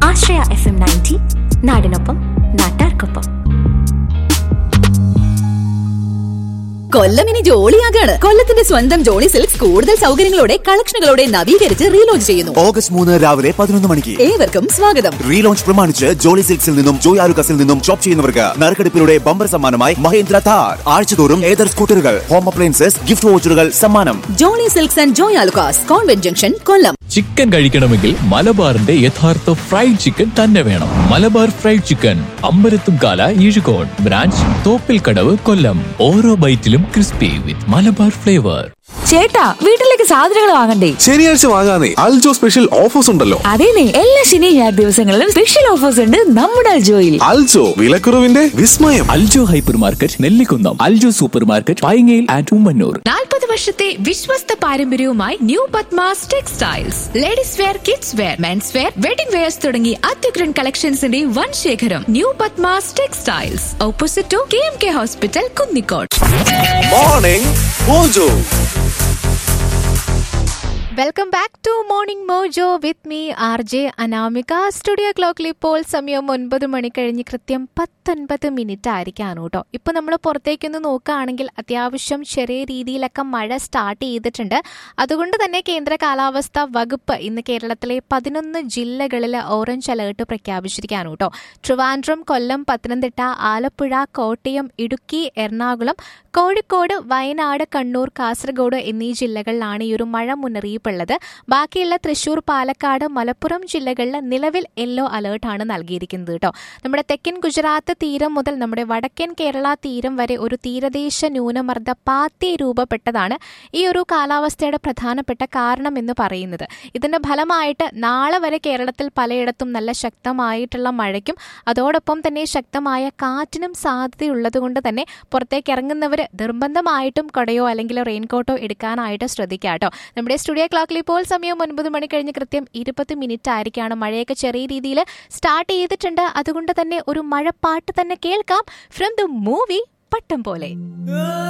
ആശ്രയ F M ninety നാടിനൊപ്പം നാട്ടാർക്കൊപ്പം കൊല്ലം ഇനി ജോളിയാകാണ് കൊല്ലത്തിന്റെ സ്വന്തം ജോളി സിൽക്സ് കൂടുതൽ സൗകര്യങ്ങളോടെ കളക്ഷനുകളോടെ നവീകരിച്ച് റീലോഞ്ച് ചെയ്യുന്നു ഓഗസ്റ്റ് മൂന്ന് രാവിലെ പതിനൊന്ന് മണിക്ക് ഏവർക്കും സ്വാഗതം റീലോഞ്ച് പ്രമാണിച്ച് ജോളി സിൽക്സിൽ നിന്നും ജോയ് ആലുക്കസിൽ നിന്നും ഷോപ്പ് ചെയ്യുന്നവർക്ക് നറുക്കെടുപ്പിലൂടെ ബമ്പർ സമ്മാനമായി മഹേന്ദ്ര താർ ആഴ്ചതോറും ഏതർ സ്കൂട്ടറുകൾ ഹോം അപ്ലയൻസസ് ഗിഫ്റ്റ് വോച്ചറുകൾ സമ്മാനം Jolly Silks and Joy Alukkas convent junction Kollam chicken കഴിക്കണമെങ്കിൽ മലബാറിന്റെ യഥാർത്ഥ ഫ്രൈഡ് ചിക്കൻ തന്നെ വേണം Malabar fried chicken Ambalathumkala Ezhukode branch Thoppil Kadavu Kollam ഓരോ ബൈറ്റിലും ക്രിസ്പി വിത്ത് മലബാർ ഫ്ലേവർ ചേട്ടാ വീട്ടിലേക്ക് സാധനങ്ങൾ വാങ്ങണ്ടേ ശനിയാഴ്ച വാങ്ങാനേ അൽജോ സ്പെഷ്യൽ ഓഫേഴ്സ് ഉണ്ടല്ലോ അതേനെ എല്ലാ ശനി ഞായർ ദിവസങ്ങളിലും സ്പെഷ്യൽ ഓഫേഴ്സ് ഉണ്ട് നമ്മുടെ അൽജോയിൽ അൽജോ വിലക്കുറവിന്റെ വിസ്മയം Aljo hyper market Nellikunnam Aljo super market പൈങ്ങയിൽ ആൻഡ് ഉമ്മന്നൂർ നാൽപ്പത് വർഷത്തെ വിശ്വസ്ത പാരമ്പര്യവുമായി new Padmas textiles ladies wear kids wear men's wear wedding wears തുടങ്ങി അത്യുഗ്രൻ കളക്ഷൻസിന്റെ വൻ ശേഖരം new Padmas textiles opposite to K M K hospital Kunnicode morning mojo welcome back to morning mojo with me R J Anamika studio ക്ലോക്കിൽ ഇപ്പോൾ സമയം ഒൻപത് മണി കഴിഞ്ഞ് കൃത്യം പത്തൊൻപത് മിനിറ്റ് ആയിരിക്കാണ് കേട്ടോ ഇപ്പോൾ നമ്മൾ പുറത്തേക്കൊന്ന് നോക്കുകയാണെങ്കിൽ അത്യാവശ്യം ചെറിയ രീതിയിലൊക്കെ മഴ സ്റ്റാർട്ട് ചെയ്തിട്ടുണ്ട് അതുകൊണ്ട് തന്നെ കേന്ദ്ര കാലാവസ്ഥാ വകുപ്പ് ഇന്ന് കേരളത്തിലെ പതിനൊന്ന് ജില്ലകളിൽ ഓറഞ്ച് അലേർട്ട് പ്രഖ്യാപിച്ചിരിക്കുകയാണ് കേട്ടോ ട്രിവാൻഡ്രം കൊല്ലം പത്തനംതിട്ട ആലപ്പുഴ കോട്ടയം ഇടുക്കി എറണാകുളം കോഴിക്കോട് വയനാട് കണ്ണൂർ കാസർഗോഡ് എന്നീ ജില്ലകളിലാണ് ഈ ഒരു മഴ മുന്നറിയിപ്പുള്ളത് ബാക്കിയുള്ള തൃശൂർ പാലക്കാട് മലപ്പുറം ജില്ലകളിൽ നിലവിൽ യെല്ലോ അലേർട്ടാണ് നൽകിയിരിക്കുന്നത് കേട്ടോ നമ്മുടെ തെക്കൻ ഗുജറാത്ത് തീരം മുതൽ നമ്മുടെ വടക്കൻ കേരള തീരം വരെ ഒരു തീരദേശ ന്യൂനമർദ്ദ പാത്തി രൂപപ്പെട്ടതാണ് ഈ ഒരു കാലാവസ്ഥയുടെ പ്രധാനപ്പെട്ട കാരണം എന്ന് പറയുന്നത് ഇതിന്റെ ഫലമായിട്ട് നാളെ വരെ കേരളത്തിൽ പലയിടത്തും നല്ല ശക്തമായിട്ടുള്ള മഴയ്ക്കും അതോടൊപ്പം തന്നെ ശക്തമായ കാറ്റിനും സാധ്യതയുള്ളതുകൊണ്ട് തന്നെ പുറത്തേക്ക് ഇറങ്ങുന്നവർ നിർബന്ധമായിട്ടും കൊടയോ അല്ലെങ്കിൽ റെയിൻകോട്ടോ എടുക്കാനായിട്ട് ശ്രദ്ധിക്കുക കേട്ടോ നമ്മുടെ സ്റ്റുഡിയോ ക്ലോക്കിൽ ഇപ്പോൾ സമയം ഒൻപത് മണി കഴിഞ്ഞ് കൃത്യം ഇരുപത് മിനിറ്റ് ആയിരിക്കാണ് മഴയൊക്കെ ചെറിയ രീതിയിൽ സ്റ്റാർട്ട് ചെയ്തിട്ടുണ്ട് അതുകൊണ്ട് തന്നെ ഒരു മഴപ്പാട്ട് തന്നെ കേൾക്കാം ഫ്രം ദ മൂവി പട്ടം പോലെ